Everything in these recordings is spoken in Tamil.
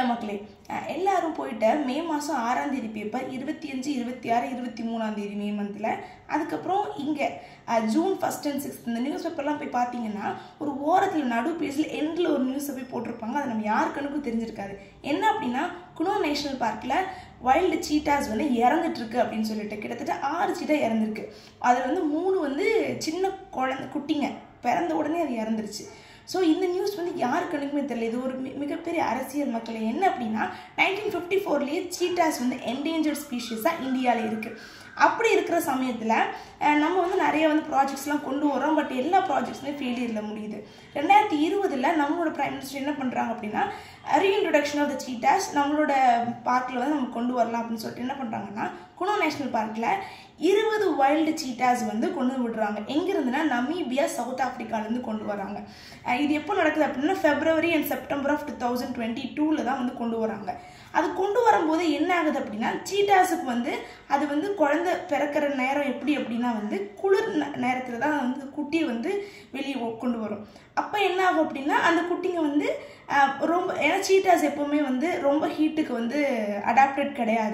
மக்களே அஹ் எல்லாரும் போயிட்டு மே மாதம் ஆறாம் தேதி பேப்பர் இருபத்தி அஞ்சு இருபத்தி ஆறு இருபத்தி மூணாம் தேதி மே மந்தில் அதுக்கப்புறம் இங்கே ஜூன் ஃபஸ்ட் அண்ட் சிக்ஸ்த் இந்த நியூஸ் பேப்பர்லாம் போய் பார்த்தீங்கன்னா ஒரு ஓரத்தில் நடு பேஜில் எண்டில் ஒரு நியூஸை போய் போட்டிருப்பாங்க அது நம்ம யார் கணக்கும் தெரிஞ்சிருக்காது என்ன அப்படின்னா குனோ நேஷனல் பார்க்கில் வைல்டு சீட்டாஸ் வந்து இறந்துட்டு இருக்கு அப்படின்னு சொல்லிட்டு கிட்டத்தட்ட ஆறு சீட்டா இறந்துருக்கு அதில் வந்து மூணு வந்து சின்ன குழந்தை குட்டிங்க பிறந்த உடனே அது இறந்துருச்சு ஸோ இந்த நியூஸ் வந்து யாரு கணக்குமே தெரியல இது ஒரு மி- மிகப்பெரிய அரசியல் மக்கள் என்ன அப்படின்னா நைன்டீன் ஃபிஃப்டி ஃபோர்லேயே சீட்டாஸ் வந்து என்டேஞ்சர்ட் ஸ்பீஷீஸாக இந்தியாவில் இருக்குது அப்படி இருக்கிற சமயத்தில் நம்ம வந்து நிறைய வந்து ப்ராஜெக்ட்ஸ்லாம் கொண்டு வரோம் பட் எல்லா ப்ராஜெக்ட்ஸுமே ஃபெயிலியரில் முடியுது ரெண்டாயிரத்தி இருபதில் நம்மளோட பிரைம் மினிஸ்டர் என்ன பண்ணுறாங்க அப்படின்னா ரீஇன்ட்ரொடக்ஷன் ஆஃப் த சீட்டாஸ் நம்மளோட பார்க்கில் வந்து நம்ம கொண்டு வரலாம் அப்படின்னு சொல்லிட்டு என்ன பண்ணுறாங்கன்னா குணோ நேஷனல் பார்க்கில் இருபது வைல்டு சீட்டாஸ் வந்து கொண்டு விடுறாங்க எங்கிருந்துன்னா நமீபியா சவுத் ஆஃப்ரிக்காலேருந்து கொண்டு வராங்க அஹ் இது எப்போ நடக்குது அப்படின்னா February and September of two thousand twenty டூவில் தான் வந்து கொண்டு வராங்க அது கொண்டு வரும்போது என்ன ஆகுது அப்படின்னா சீட்டாஸுக்கு வந்து அது வந்து குழந்தை பிறக்கிற நேரம் எப்படி அப்படின்னா வந்து குளிர் நேரத்தில் தான் வந்து குட்டியை வந்து வெளியே கொண்டு வரும் அப்போ என்ன ஆகும் அப்படின்னா அந்த குட்டிங்க வந்து அஹ், ரொம்ப ஏன்னா சீட்டாஸ் எப்போவுமே வந்து ரொம்ப ஹீட்டுக்கு வந்து அடாப்டட் கிடையாது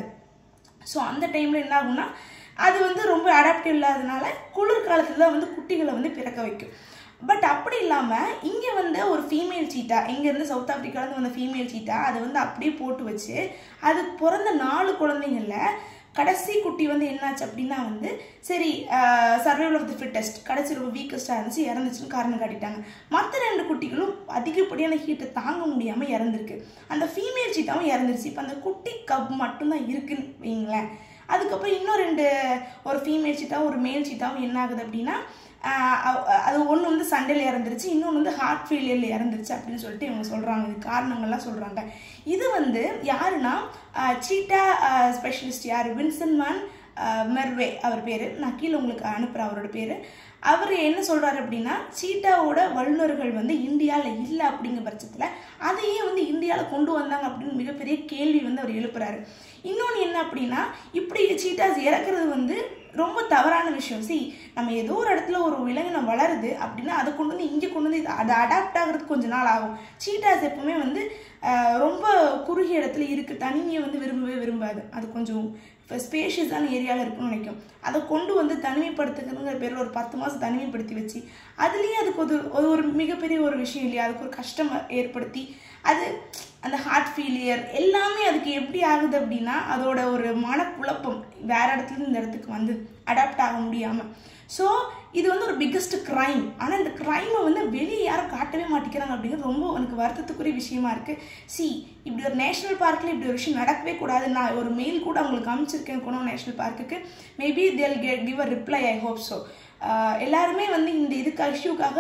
ஸோ அந்த டைமில் என்ன ஆகும்னா அது வந்து ரொம்ப அடாப்டிவ் இல்லாதனால குளிர்காலத்தில் தான் வந்து குட்டிகளை வந்து பிறக்க வைக்கும் பட் அப்படி இல்லாமல் இங்கே வந்து ஒரு ஃபீமேல் சீட்டா இங்கேருந்து சவுத் ஆஃப்ரிக்காலேருந்து வந்த ஃபீமேல் சீட்டா அதை வந்து அப்படியே போட்டு வச்சு அது பிறந்த நாலு குழந்தைங்கள கடைசி குட்டி வந்து என்னாச்சு அப்படின்னா வந்து சரி சர்வைவல் ஆஃப் தி ஃபிட்டஸ்ட் கடைசி ரொம்ப வீக்கஸ்டாக இருந்துச்சு இறந்துச்சுன்னு காரணம் காட்டிட்டாங்க மற்ற ரெண்டு குட்டிகளும் அதிகப்படியான ஹீட்டை தாங்க முடியாமல் இறந்துருக்கு அந்த ஃபீமேல் சீட்டாவும் இறந்துருச்சு இப்போ அந்த குட்டி கப் மட்டும்தான் இருக்குன்னு வைங்களேன் அதுக்கப்புறம் இன்னும் ரெண்டு ஒரு ஃபீமேல் சீட்டாவும் ஒரு மேல் சீட்டாவும் என்ன ஆகுது அப்படின்னா ஆஹ் அவ- அது ஒன்று வந்து சண்டையில் இறந்துருச்சு இன்னொன்று வந்து ஹார்ட் ஃபெயிலியரில் இறந்துருச்சு அப்படின்னு சொல்லிட்டு இவங்க சொல்கிறாங்க இது காரணங்கள்லாம் சொல்கிறாங்க இது வந்து யாருன்னா சீட்டா ஸ்பெஷலிஸ்ட் யார் வின்சன் மேன் மெர்வே அவர் பேர் நான் கீழே உங்களுக்கு அனுப்புகிறேன் அவரோட பேர் அவர் என்ன சொல்கிறாரு அப்படின்னா சீட்டாவோட வல்லுநர்கள் வந்து இந்தியாவில் இல்லை அப்படிங்கிற பட்சத்தில் அதையே வந்து இந்தியாவில் கொண்டு வந்தாங்க அப்படின்னு மிகப்பெரிய கேள்வி வந்து அவர் எழுப்புறாரு இன்னொன்று என்ன அப்படின்னா இப்படி சீட்டாஸ் இறக்குறது வந்து ரொம்ப தவறான விஷயம் சி நம்ம ஏதோ ஒரு இடத்துல ஒரு விலங்கினம் வளருது அப்படின்னா அதை கொண்டு வந்து இங்கே கொண்டு வந்து இது- அது அடாப்ட் ஆகிறதுக்கு கொஞ்ச நாள் ஆகும் சீட்டாஸ் எப்பவுமே வந்து ஆஹ், ரொம்ப குறுகிய இடத்துல இருக்கு தனிமையை வந்து விரும்பவே விரும்பாது அது கொஞ்சம் இப்போ ஸ்பேஷியஸான ஏரியாவில் இருக்குன்னு நினைக்கும் அதை கொண்டு வந்து தனிமைப்படுத்துக்கிறதுங்கிற பேரில் ஒரு பத்து மாதம் தனிமைப்படுத்தி வச்சு அதுலேயே அதுக்கு ஒரு ஒரு- ஒரு மிகப்பெரிய ஒரு விஷயம் இல்லையா அதுக்கு ஒரு கஷ்டம் ஏற்படுத்தி அது அந்த ஹார்ட் ஃபெயிலியர் எல்லாமே அதுக்கு எப்படி ஆகுது அப்படின்னா அதோட ஒரு மனக்குழப்பம் வேற இடத்துல இருந்து இந்த இடத்துக்கு வந்து அடாப்ட் ஆக முடியாமல் ஸோ இது வந்து ஒரு பிக்கஸ்ட் க்ரைம் ஆனால் இந்த க்ரைமை வந்து வெளியே யாரும் காட்டவே மாட்டேங்கிறாங்க அப்படிங்கிறது ரொம்ப எனக்கு வருத்தத்துக்குரிய விஷயமா இருக்குது சி இப்படி ஒரு நேஷனல் பார்க்கில் இப்படி ஒரு விஷயம் நடக்கவே கூடாது நான் ஒரு மெயில் கூட அவங்களுக்கு அனுப்பிச்சிருக்கேன் குணம் நேஷனல் பார்க்குக்கு maybe they'll get give a reply I hope so எல்லாருமே வந்து இந்த இதுக்காக இஷ்யூக்காக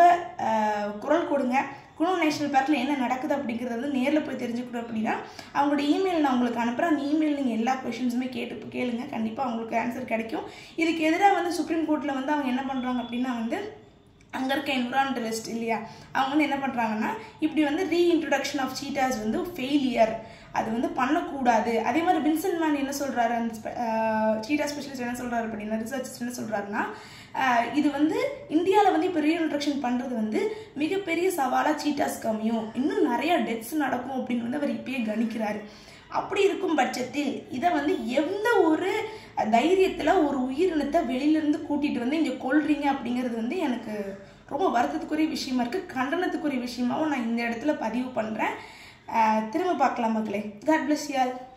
குரல் கொடுங்க குணம் நேஷனல் பார்க்கில் என்ன நடக்குது அப்படிங்கிறத வந்து நேரில் போய் தெரிஞ்சுக்கணும் அப்படின்னா அவங்களோட இமெயில் நான் உங்களுக்கு அனுப்புகிறேன் அந்த இமெயில் நீங்கள் எல்லா கொஷின்ஸுமே கேட்டு கேளுங்க கண்டிப்பாக அவங்களுக்கு ஆன்சர் கிடைக்கும் இதுக்கு எதிராக வந்து சுப்ரீம் கோர்ட்டில் வந்து அவங்க என்ன பண்ணுறாங்க அப்படின்னா வந்து அங்கே இருக்க என்விரான்மெண்டலிஸ்ட் இல்லையா அவங்க வந்து என்ன பண்ணுறாங்கன்னா இப்படி வந்து ரீஇன்ட்ரொடக்ஷன் ஆஃப் சீட்டாஸ் வந்து ஃபெயிலியர் அது வந்து பண்ணக்கூடாது அதே மாதிரி வின்சென்ட் மேன் என்ன சொல்கிறாரு அந்த சீட்டா ஸ்பெஷலிஸ்ட் என்ன சொல்கிறாரு அப்படின்னா ரிசர்ச் என்ன சொல்கிறாருன்னா இது வந்து இந்தியாவில் வந்து இப்போ ரீஇன்ட்ரக்ஷன் பண்ணுறது வந்து மிகப்பெரிய சவாலாக சீட்டாஸ் கம்மியும் இன்னும் நிறைய டெத்ஸ் நடக்கும் அப்படின்னு வந்து அவர் இப்பயே கணிக்கிறாரு அப்படி இருக்கும் பட்சத்தில் இதை வந்து எந்த ஒரு தைரியத்தில் ஒரு உயிரினத்தை வெளியிலேருந்து கூட்டிகிட்டு வந்து இங்கே கொல்றீங்க அப்படிங்கிறது வந்து எனக்கு ரொம்ப வருத்தத்துக்குரிய விஷயமா இருக்குது கண்டனத்துக்குரிய விஷயமாவும் நான் இந்த இடத்துல பதிவு பண்ணுறேன் திரும்ப பார்க்கலாம் மக்களே காட் பிளஸ் யார்